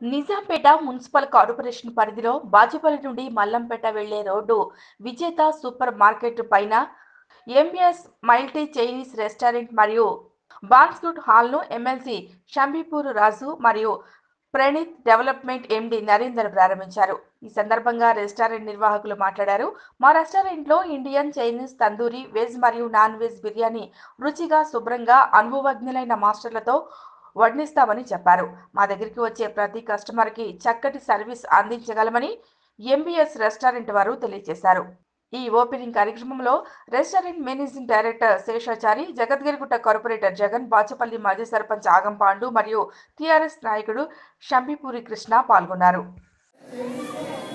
Nizampet municipal corporation పరిధిలో బాచుపల్లి నుండి మల్లంపేట వెళ్లే రోడ్డు విజేత సూపర్ మార్కెట్ పైన ఎంఎస్ మల్టీ చైనీస్ రెస్టారెంట్ మరియు బాన్స్గుడ్ హాల్ను ఎమ్మెల్సీ షంబీపూర్ రాజు మరియు ప్రణీత్ డెవలప్మెంట్ ఎండి నరేందర్ ప్రారంభించారు ఈ సందర్భంగా రెస్టారెంట్ నిర్వాహకులు మాట్లాడారు మా రెస్టారెంట్లో ఇండియన్ చైనీస్ తందూరి వెజ్ మరియు నాన్ వెజ్ బిర్యానీ రుచిగా శుభ్రంగా అనుభవజ్ఞులైన మాస్టర్లతో వడ్డిస్తామని చెప్పారు మా దగ్గరికి వచ్చే ప్రతి కస్టమర్కి చక్కటి సర్వీస్ అందించగలమని ఎంబీఎస్ రెస్టారెంట్ వారు తెలియజేశారు ఈ ఓపెనింగ్ కార్యక్రమంలో restaurant managing director Seshachari Jagadgirigutta corporator Jagan Bachupally మాజీ సర్పంచ్ ఆగం పాండు మరియు టీఆర్ఎస్ నాయకుడు షంబిపూరి కృష్ణ పాల్గొన్నారు